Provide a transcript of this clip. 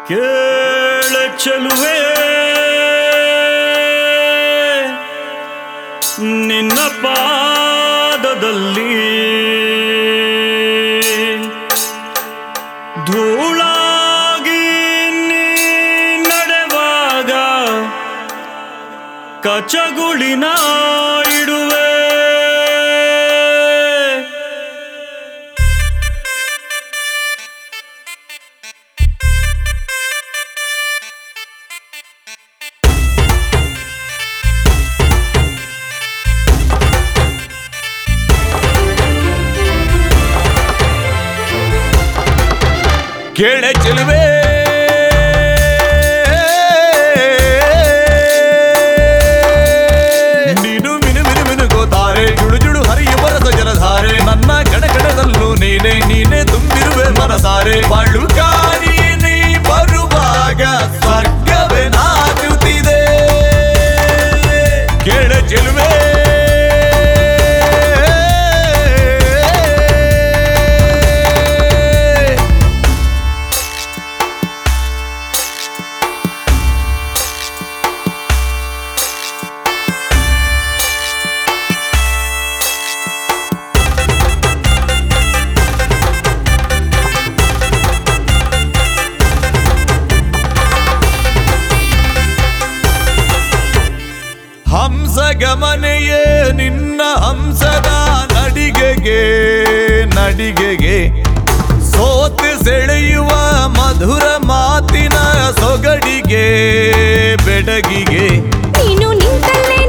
ಕೇಳ ಚೆಲುವೆ ನಿನ್ನ ಪಾದದಲ್ಲಿ ಧೂಳಾಗಿ ನೀ ನಡೆವಾಗ ಕಚಗುಳಿನ ಇಡುವೆ ಕೇಳೆ ಚೆಲುವೆ ನೀನು ಮಿನು ಮಿನು ಮಿನುಗೋತಾರೆ ಜುಡು ಜುಡು ಹರಿಯುವ ರಸ ಜಲಧಾರೆ ನನ್ನ ಕಣಕಣದಲ್ಲೂ ನೀನೆ ನೀನೆ ತುಂಬಿರುವೆ ಮನಸಾರೆ ಬಾಳು ಕಾರಿ ನೀ ಬರುವಾಗ ಸ್ವರ್ಗವೇ ನಾಚುತ್ತಿದೆ ಕೇಳೆ ಚೆಲುವೆ ಹಂಸ ಗಮನೆಯೇ ನಿನ್ನ ಹಂಸದ ನಡಿಗೆಗೆ ನಡಿಗೆಗೆ ಸೋತು ಸೆಳೆಯುವ ಮಧುರ ಮಾತಿನ ಸೊಗಡಿಗೆ ಬೆಡಗಿಗೆ ನೀನು ನಿಂತಲ್ಲೇ